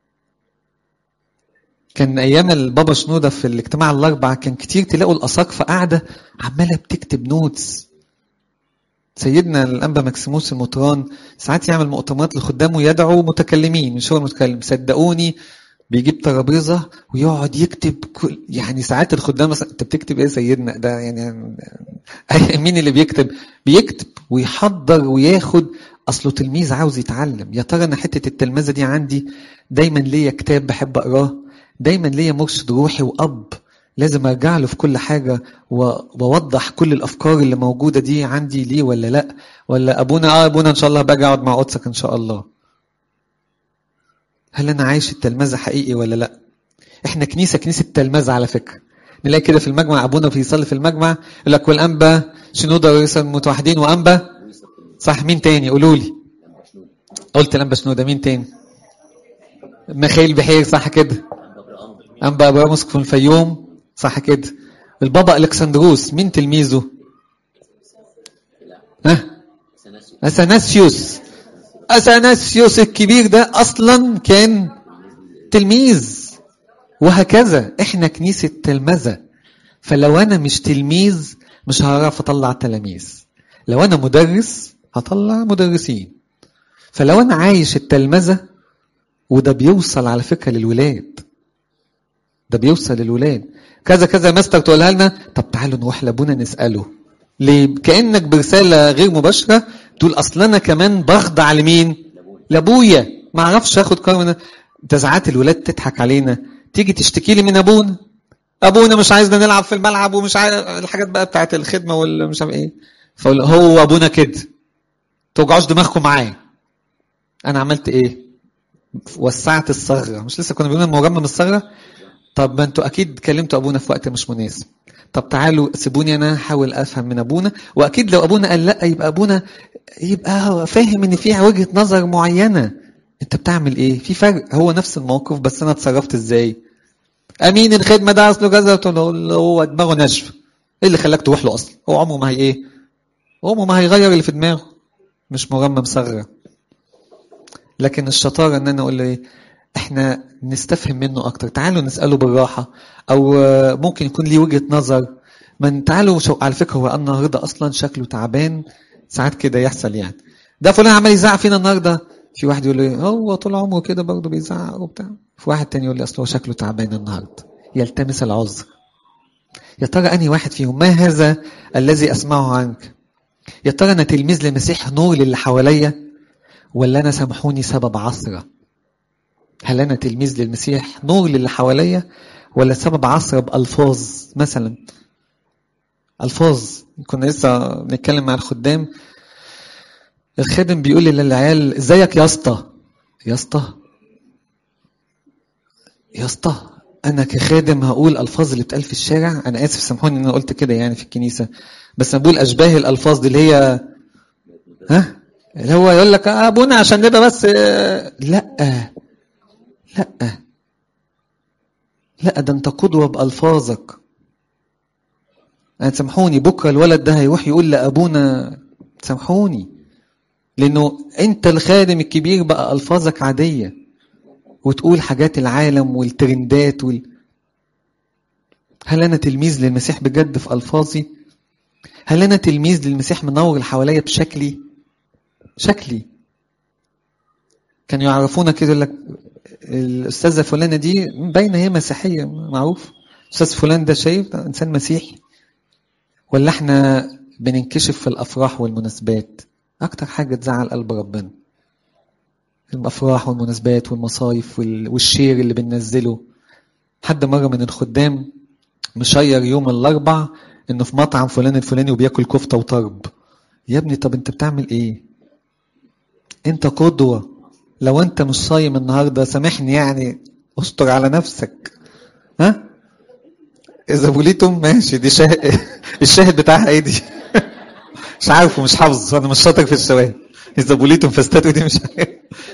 كان ايام البابا شنوده في الاجتماع الاربع كان كتير تلاقوا الاساقفه قاعده عماله بتكتب نوتس سيدنا الانبا مكسيموس المطران ساعات يعمل مؤتمرات لخدامه يدعو متكلمين مش هو المتكلم صدقوني بيجيب ترابيزه ويقعد يكتب كل يعني ساعات الخدام مثلا انت بتكتب ايه سيدنا ده يعني مين اللي بيكتب بيكتب ويحضر وياخد اصله تلميذ عاوز يتعلم يا ترى انا حته التلمذه دي عندي دايما ليا كتاب بحب اقراه دايما ليا مرشد روحي واب لازم ارجع له في كل حاجه واوضح كل الافكار اللي موجوده دي عندي ليه ولا لا ولا ابونا اه ابونا ان شاء الله باجي اقعد مع قدسك ان شاء الله هل انا عايش التلمذه حقيقي ولا لا احنا كنيسه كنيسه تلمذه على فكره نلاقي كده في المجمع ابونا بيصلي في المجمع يقول لك والانبا شنوده ورئيس المتوحدين وانبا صح مين تاني قولوا لي قلت الانبا شنوده مين تاني مخيل بحير صح كده انبا ابراموس في الفيوم صح كده البابا الكسندروس مين تلميذه ها اثناسيوس اثناسيوس الكبير ده اصلا كان تلميذ وهكذا احنا كنيسه تلمذه فلو انا مش تلميذ مش هعرف اطلع تلاميذ لو انا مدرس هطلع مدرسين فلو انا عايش التلمذه وده بيوصل على فكره للولاد ده بيوصل للولاد كذا كذا ماستر تقولها لنا طب تعالوا نروح لابونا نساله ليه كانك برساله غير مباشره تقول اصل انا كمان بخضع لمين لابويا ما اعرفش اخد قرار من انت ساعات الولاد تضحك علينا تيجي تشتكي لي من ابونا ابونا مش عايزنا نلعب في الملعب ومش عايز الحاجات بقى بتاعت الخدمه والمش عارف ايه فاقول هو ابونا كده توجعوش دماغكم معاه انا عملت ايه وسعت الثغره مش لسه كنا بنقول مرمم الثغره طب ما انتوا اكيد كلمتوا ابونا في وقت مش مناسب طب تعالوا سيبوني انا احاول افهم من ابونا واكيد لو ابونا قال لا يبقى ابونا يبقى فاهم ان في وجهه نظر معينه انت بتعمل ايه في فرق هو نفس الموقف بس انا اتصرفت ازاي امين الخدمه ده اصله كذا قلت له هو دماغه ناشفه ايه اللي خلاك تروح له اصلا هو عمره ما هي ايه عمره ما هيغير اللي في دماغه مش مرمم ثغره لكن الشطاره ان انا اقول له ايه احنا نستفهم منه اكتر تعالوا نساله بالراحه او ممكن يكون ليه وجهه نظر من تعالوا شو على فكره هو النهارده اصلا شكله تعبان ساعات كده يحصل يعني ده فلان عمال يزعق فينا النهارده في واحد يقول لي هو طول عمره كده برضه بيزعق وبتاع في واحد تاني يقول لي اصل هو شكله تعبان النهارده يلتمس العذر يا ترى انهي واحد فيهم ما هذا الذي اسمعه عنك يا ترى انا تلميذ لمسيح نور للي حواليا ولا انا سامحوني سبب عثره هل انا تلميذ للمسيح نور للي حواليا ولا سبب عثره بالفاظ مثلا الفاظ كنا لسه بنتكلم مع الخدام الخادم بيقول لي للعيال ازيك يا اسطى يا اسطى يا اسطى انا كخادم هقول الفاظ اللي بتقال في الشارع انا اسف سامحوني ان انا قلت كده يعني في الكنيسه بس انا بقول اشباه الالفاظ دي اللي هي ها اللي هو يقول لك ابونا عشان نبقى بس لا لا لا ده انت قدوه بالفاظك انا سامحوني بكره الولد ده هيروح يقول لابونا سامحوني لانه انت الخادم الكبير بقى الفاظك عاديه وتقول حاجات العالم والترندات وال... هل انا تلميذ للمسيح بجد في الفاظي هل انا تلميذ للمسيح منور اللي حواليا بشكلي شكلي كان يعرفونا كده يقول لك الاستاذه فلانه دي باينه هي مسيحيه معروف استاذ فلان ده شايف ده انسان مسيحي ولا احنا بننكشف في الافراح والمناسبات اكتر حاجه تزعل قلب ربنا الافراح والمناسبات والمصايف والشير اللي بننزله حد مره من الخدام مشير يوم الاربع انه في مطعم فلان الفلاني وبياكل كفته وطرب يا ابني طب انت بتعمل ايه انت قدوه لو انت مش صايم النهارده سامحني يعني استر على نفسك ها اذا بوليتم ماشي دي شاهد الشاهد بتاعها ايه دي مش عارفه مش حافظه انا مش شاطر في الشواهد اذا بوليتم فاستاتوا دي مش عارف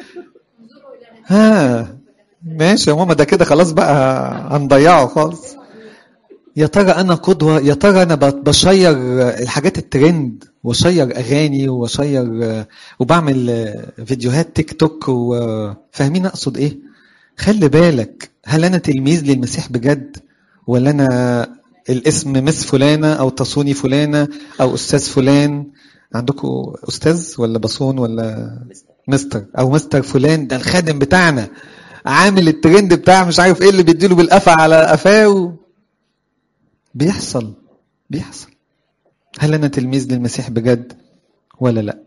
ها ماشي يا ماما ده كده خلاص بقى هنضيعه خالص يا ترى انا قدوه يا ترى انا بشير الحاجات الترند واشير اغاني واشير وبعمل فيديوهات تيك توك وفاهمين اقصد ايه خلي بالك هل انا تلميذ للمسيح بجد ولا انا الاسم مس فلانه او تصوني فلانه او استاذ فلان عندكم استاذ ولا بصون ولا مستر او مستر فلان ده الخادم بتاعنا عامل الترند بتاع مش عارف ايه اللي بيديله بالقفا على قفاه بيحصل بيحصل هل انا تلميذ للمسيح بجد ولا لا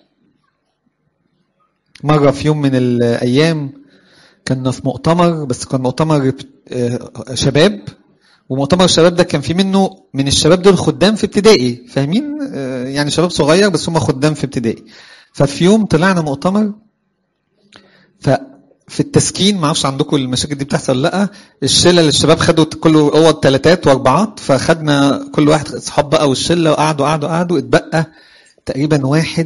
مره في يوم من الايام كنا في مؤتمر بس كان مؤتمر شباب ومؤتمر الشباب ده كان في منه من الشباب دول خدام في ابتدائي فاهمين يعني شباب صغير بس هم خدام في ابتدائي ففي يوم طلعنا مؤتمر ففي التسكين ما اعرفش عندكم المشاكل دي بتحصل لا الشله الشباب خدوا كل اوض ثلاثات واربعات فخدنا كل واحد صحاب بقى والشله وقعدوا قعدوا قعدوا اتبقى تقريبا واحد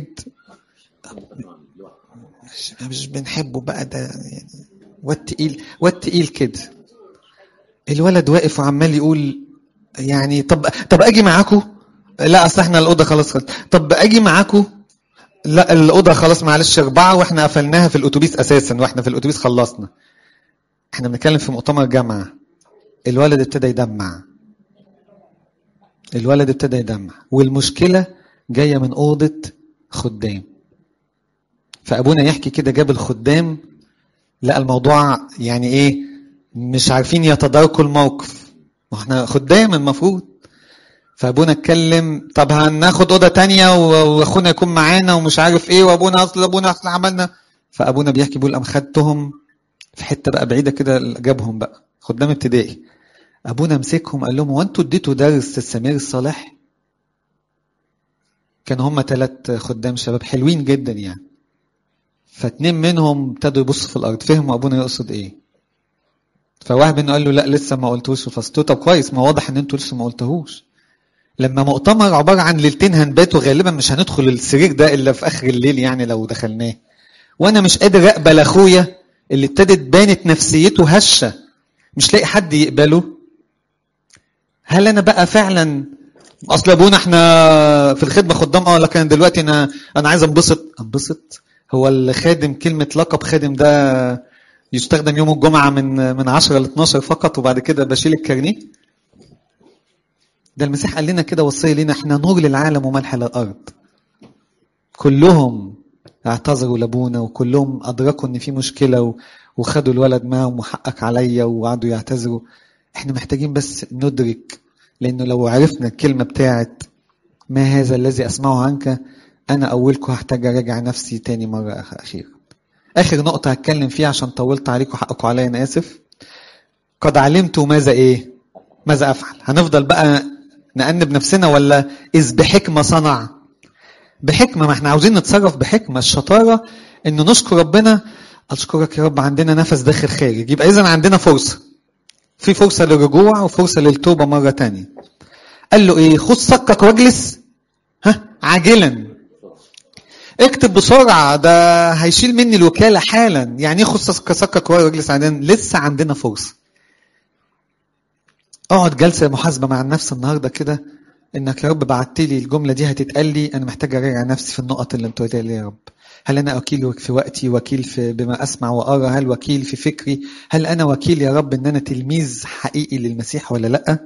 مش بنحبه بقى ده يعني واد تقيل واد تقيل كده الولد واقف وعمال يقول يعني طب طب اجي معاكم لا اصل احنا الاوضه خلاص خلص طب اجي معاكم لا الاوضه خلاص معلش اربعه واحنا قفلناها في الاتوبيس اساسا واحنا في الاتوبيس خلصنا احنا بنتكلم في مؤتمر جامعه الولد ابتدى يدمع الولد ابتدى يدمع والمشكله جايه من اوضه خدام فابونا يحكي كده جاب الخدام لقى الموضوع يعني ايه مش عارفين يتداركوا الموقف ما احنا خدام المفروض فابونا اتكلم طب هناخد اوضه تانية واخونا يكون معانا ومش عارف ايه وابونا اصل ابونا اصل عملنا فابونا بيحكي بيقول قام خدتهم في حته بقى بعيده كده جابهم بقى خدام ابتدائي ابونا مسكهم قال لهم هو انتوا اديتوا درس السمير الصالح كانوا هم ثلاث خدام شباب حلوين جدا يعني فاتنين منهم ابتدوا يبصوا في الارض فهموا ابونا يقصد ايه فواحد منهم قال له لا لسه ما قلتوش في فصلته طب كويس ما واضح ان انتوا لسه ما قلتوهوش لما مؤتمر عباره عن ليلتين هنبات وغالبا مش هندخل السرير ده الا في اخر الليل يعني لو دخلناه وانا مش قادر اقبل اخويا اللي ابتدت بانت نفسيته هشه مش لاقي حد يقبله هل انا بقى فعلا اصل ابونا احنا في الخدمه خدام اه لكن دلوقتي انا انا عايز انبسط انبسط هو الخادم كلمه لقب خادم ده يستخدم يوم الجمعه من من 10 ل 12 فقط وبعد كده بشيل الكارنيه ده المسيح قال لنا كده وصيه لنا احنا نور للعالم وملح للارض كلهم اعتذروا لابونا وكلهم ادركوا ان في مشكله وخدوا الولد معاهم وحقك عليا وقعدوا يعتذروا احنا محتاجين بس ندرك لانه لو عرفنا الكلمه بتاعت ما هذا الذي اسمعه عنك انا اولكم هحتاج اراجع نفسي تاني مره اخيرا اخر نقطه هتكلم فيها عشان طولت عليكم حقكم عليا انا اسف قد علمت ماذا ايه ماذا افعل هنفضل بقى نأنب نفسنا ولا اذ بحكمه صنع بحكمه ما احنا عاوزين نتصرف بحكمه الشطاره انه نشكر ربنا اشكرك يا رب عندنا نفس داخل خارج يبقى اذا عندنا فرصه في فرصه للرجوع وفرصه للتوبه مره تانية قال له ايه خذ صكك واجلس ها عاجلا اكتب بسرعه ده هيشيل مني الوكاله حالا يعني ايه خذ صكك واجلس عاجلا لسه عندنا فرصه اقعد جلسه محاسبه مع النفس النهارده كده انك يا رب بعت لي الجمله دي هتتقال لي انا محتاج اراجع نفسي في النقط اللي انت قلتها لي يا رب هل انا وكيل في وقتي وكيل في بما اسمع وارى هل وكيل في فكري هل انا وكيل يا رب ان انا تلميذ حقيقي للمسيح ولا لا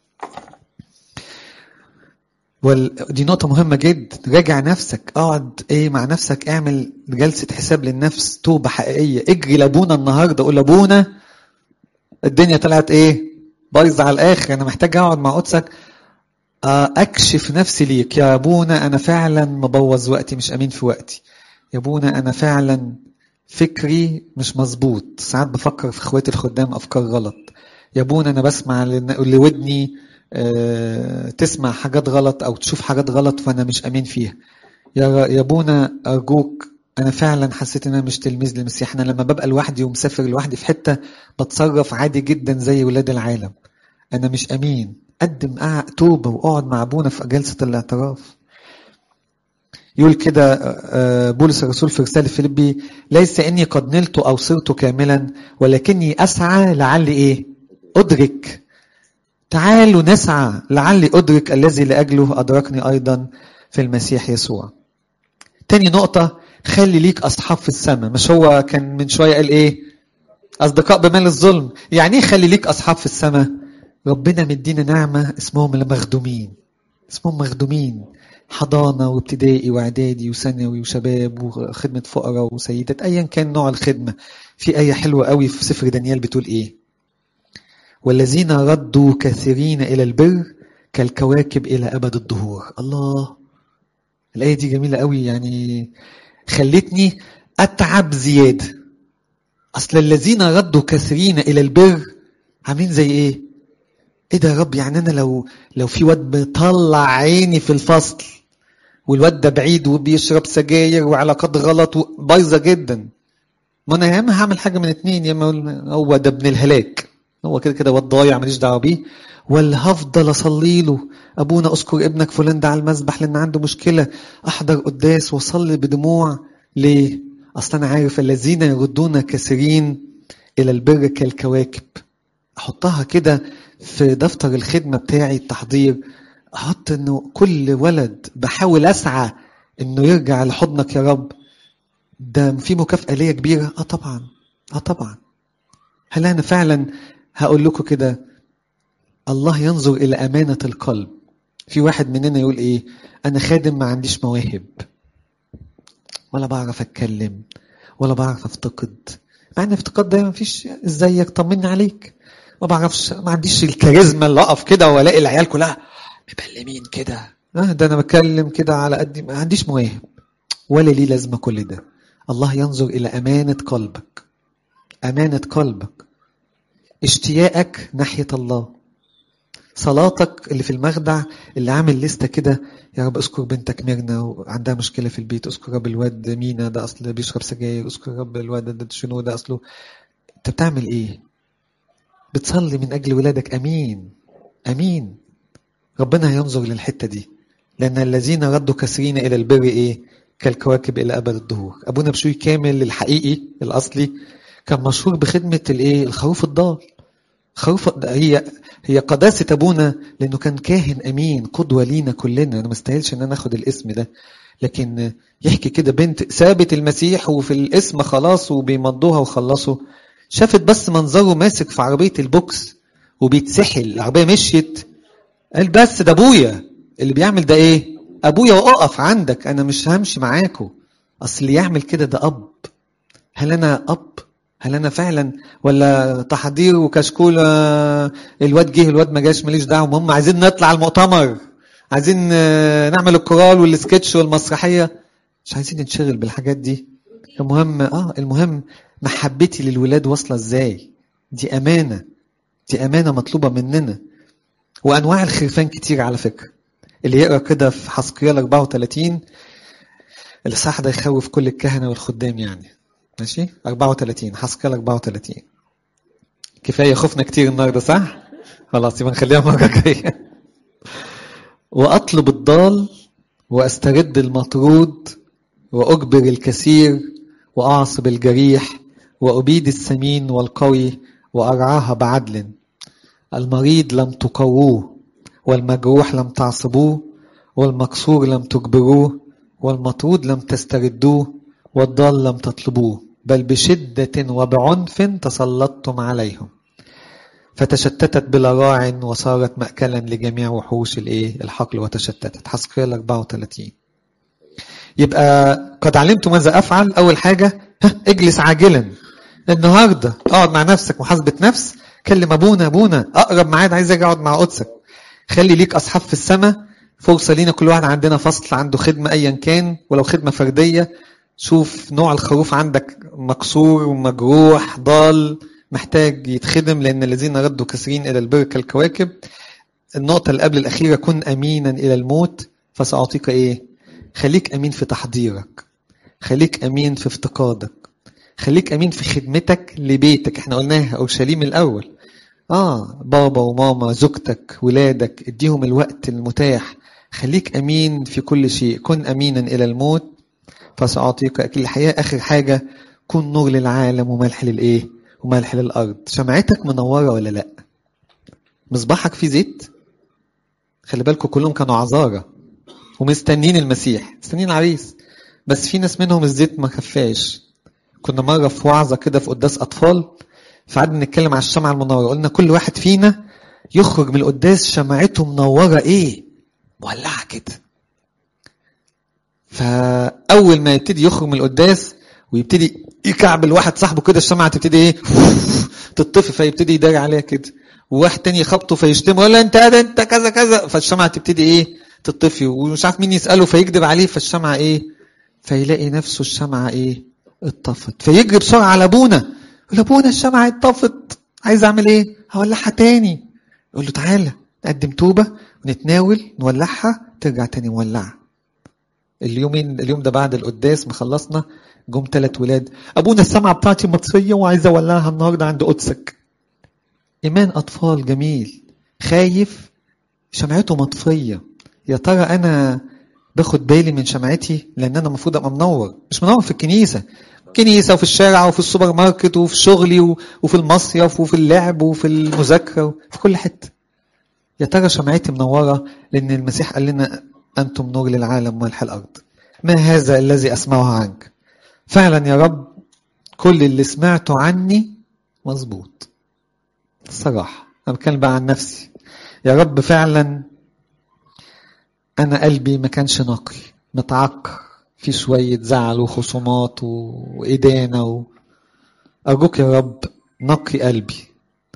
ودي نقطة مهمة جدا راجع نفسك اقعد ايه مع نفسك اعمل جلسة حساب للنفس توبة حقيقية اجري لابونا النهاردة قول لابونا الدنيا طلعت ايه بايظة على الاخر انا محتاج اقعد مع قدسك اكشف نفسي ليك يا ابونا انا فعلا مبوظ وقتي مش امين في وقتي يا ابونا انا فعلا فكري مش مظبوط ساعات بفكر في اخواتي الخدام افكار غلط يا ابونا انا بسمع اللي ودني أه تسمع حاجات غلط او تشوف حاجات غلط فانا مش امين فيها يا يا ابونا ارجوك انا فعلا حسيت ان انا مش تلميذ للمسيح انا لما ببقى لوحدي ومسافر لوحدي في حته بتصرف عادي جدا زي ولاد العالم انا مش امين قدم توبه واقعد مع ابونا في جلسه الاعتراف يقول كده بولس الرسول في رسالة فيليبي ليس إني قد نلت أو صرت كاملا ولكني أسعى لعلي إيه أدرك تعالوا نسعى لعلي أدرك الذي لأجله أدركني أيضا في المسيح يسوع تاني نقطة خلي ليك أصحاب في السماء مش هو كان من شوية قال إيه أصدقاء بمال الظلم يعني إيه خلي ليك أصحاب في السماء ربنا مدينا نعمة اسمهم المخدومين اسمهم مخدومين حضانة وابتدائي وإعدادي وثانوي وشباب وخدمة فقراء وسيدات أيا كان نوع الخدمة في آية حلوة قوي في سفر دانيال بتقول إيه والذين ردوا كثيرين إلى البر كالكواكب إلى أبد الدهور الله الآية دي جميلة قوي يعني خلتني أتعب زيادة أصل الذين ردوا كثيرين إلى البر عاملين زي إيه ايه ده يا رب يعني انا لو لو في واد مطلع عيني في الفصل والواد ده بعيد وبيشرب سجاير وعلاقات غلط بايظه جدا ما انا يا اما هعمل حاجه من اتنين يا اما هو ده ابن الهلاك هو كده كده واد ضايع ماليش دعوه بيه ولا هفضل اصلي له ابونا اذكر ابنك فلان ده على المسبح لان عنده مشكله احضر قداس واصلي بدموع ليه؟ اصل انا عارف الذين يردون كثيرين الى البر كالكواكب احطها كده في دفتر الخدمه بتاعي التحضير احط انه كل ولد بحاول اسعى انه يرجع لحضنك يا رب ده في مكافاه ليا كبيره اه طبعا اه طبعا هل انا فعلا هقول لكم كده الله ينظر الى امانه القلب في واحد مننا يقول ايه انا خادم ما عنديش مواهب ولا بعرف اتكلم ولا بعرف افتقد مع ان افتقاد ده ما فيش ازيك طمني عليك ما بعرفش ما عنديش الكاريزما اللي اقف كده والاقي العيال كلها مبلمين كده اه ده انا بتكلم كده على قد ما عنديش مواهب ولا ليه لازمه كل ده الله ينظر الى امانه قلبك امانه قلبك اشتياقك ناحيه الله صلاتك اللي في المخدع اللي عامل لستة كده يا رب اذكر بنتك ميرنا وعندها مشكلة في البيت اذكر رب الواد مينا ده اصل بيشرب سجاير اذكر رب الواد ده شنو ده اصله انت بتعمل ايه بتصلي من اجل ولادك امين امين ربنا هينظر للحتة دي لان الذين ردوا كثيرين الى البر ايه كالكواكب الى ابد الدهور ابونا بشوي كامل الحقيقي الاصلي كان مشهور بخدمة الايه الخروف الضال خروف هي هي قداسة أبونا لأنه كان كاهن أمين قدوة لينا كلنا أنا ما استاهلش إن أنا آخد الاسم ده لكن يحكي كده بنت سابت المسيح وفي الاسم خلاص وبيمضوها وخلصوا شافت بس منظره ماسك في عربية البوكس وبيتسحل العربية مشيت قال بس ده أبويا اللي بيعمل ده إيه أبويا وأقف عندك أنا مش همشي معاكو أصل اللي يعمل كده ده أب هل أنا أب هل انا فعلا ولا تحضير وكشكول الواد جه الواد ما جاش ماليش دعوه المهم عايزين نطلع المؤتمر عايزين نعمل الكورال والسكتش والمسرحيه مش عايزين ننشغل بالحاجات دي المهم اه المهم محبتي للولاد واصله ازاي دي امانه دي امانه مطلوبه مننا وانواع الخرفان كتير على فكره اللي يقرا كده في حسقيال 34 الاصحاح ده يخوف كل الكهنه والخدام يعني ماشي 34 حسقال 34 كفايه خفنا كتير النهارده صح خلاص يبقى نخليها المره الجايه واطلب الضال واسترد المطرود واجبر الكثير واعصب الجريح وابيد السمين والقوي وارعاها بعدل المريض لم تقووه والمجروح لم تعصبوه والمكسور لم تجبروه والمطرود لم تستردوه والضال لم تطلبوه بل بشدة وبعنف تسلطتم عليهم فتشتتت بلا راع وصارت مأكلا لجميع وحوش الايه الحقل وتشتتت حسقيال 34 يبقى قد علمت ماذا افعل اول حاجه ها اجلس عاجلا النهارده اقعد مع نفسك محاسبه نفس كلم ابونا ابونا اقرب ميعاد عايز اجي اقعد مع قدسك خلي ليك اصحاب في السماء فرصه لينا كل واحد عندنا فصل عنده خدمه ايا كان ولو خدمه فرديه شوف نوع الخروف عندك مكسور ومجروح ضال محتاج يتخدم لأن الذين ردوا كثيرين إلى البر كالكواكب النقطة اللي قبل الأخيرة كن أمينا إلى الموت فسأعطيك إيه خليك أمين في تحضيرك خليك أمين في افتقادك خليك أمين في خدمتك لبيتك احنا قلناها أورشليم الأول آه بابا وماما زوجتك ولادك اديهم الوقت المتاح خليك أمين في كل شيء كن أمينا إلى الموت فسأعطيك أكل الحياة آخر حاجة كن نور للعالم وملح للإيه وملح للأرض شمعتك منورة ولا لأ مصباحك فيه زيت خلي بالكم كلهم كانوا عذارى ومستنين المسيح مستنين عريس بس في ناس منهم الزيت ما كفاش كنا مرة في وعظة كده في قداس أطفال فقعدنا نتكلم على الشمعة المنورة قلنا كل واحد فينا يخرج من القداس شمعته منورة إيه مولعة كده فاول ما يبتدي يخرج من القداس ويبتدي يكعبل واحد صاحبه كده الشمعه تبتدي ايه تطفي فيبتدي يداري عليها كده وواحد تاني يخبطه فيشتمه يقول له انت ده انت كذا كذا فالشمعه تبتدي ايه تطفي ومش عارف مين يساله فيكذب عليه فالشمعه ايه فيلاقي نفسه الشمعه ايه اتطفت فيجري بسرعه على ابونا يقول ابونا الشمعه اتطفت عايز اعمل ايه هولعها تاني يقول له تعالى نقدم توبه ونتناول نولعها ترجع تاني مولعه اليومين اليوم ده بعد القداس ما خلصنا جم ثلاث ولاد ابونا السمعه بتاعتي مطفيه وعايز اولعها النهارده عند قدسك ايمان اطفال جميل خايف شمعته مطفيه يا ترى انا باخد بالي من شمعتي لان انا المفروض ابقى منور مش منور في الكنيسه كنيسة وفي الشارع وفي السوبر ماركت وفي شغلي وفي المصيف وفي اللعب وفي المذاكرة وفي كل حتة يا ترى شمعتي منورة لأن المسيح قال لنا أنتم نور للعالم ملح الأرض ما هذا الذي أسمعه عنك فعلا يا رب كل اللي سمعته عني مظبوط الصراحة أنا بتكلم بقى عن نفسي يا رب فعلا أنا قلبي ما كانش نقي متعكر في شوية زعل وخصومات وإدانة و... أرجوك يا رب نقي قلبي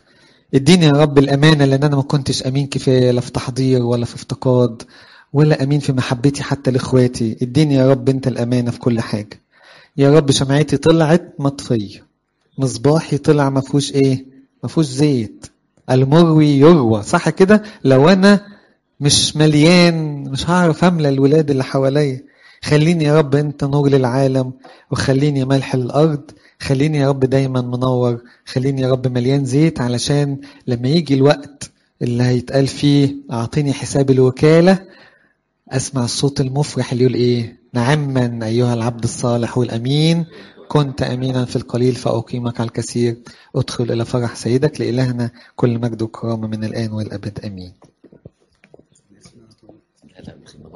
اديني يا رب الأمانة لأن أنا ما كنتش أمين كفاية لا في تحضير ولا في افتقاد ولا أمين في محبتي حتى لإخواتي اديني يا رب أنت الأمانة في كل حاجة يا رب شمعتي طلعت مطفية مصباحي طلع ما فيهوش إيه ما فيهوش زيت المروي يروى صح كده لو أنا مش مليان مش هعرف أملى الولاد اللي حواليا خليني يا رب أنت نور للعالم وخليني ملح للأرض خليني يا رب دايما منور خليني يا رب مليان زيت علشان لما يجي الوقت اللي هيتقال فيه أعطيني حساب الوكالة أسمع الصوت المفرح اللي يقول إيه نعما أيها العبد الصالح والأمين كنت أمينا في القليل فأقيمك على الكثير ادخل إلى فرح سيدك لإلهنا كل مجد وكرامة من الآن والأبد أمين لا لا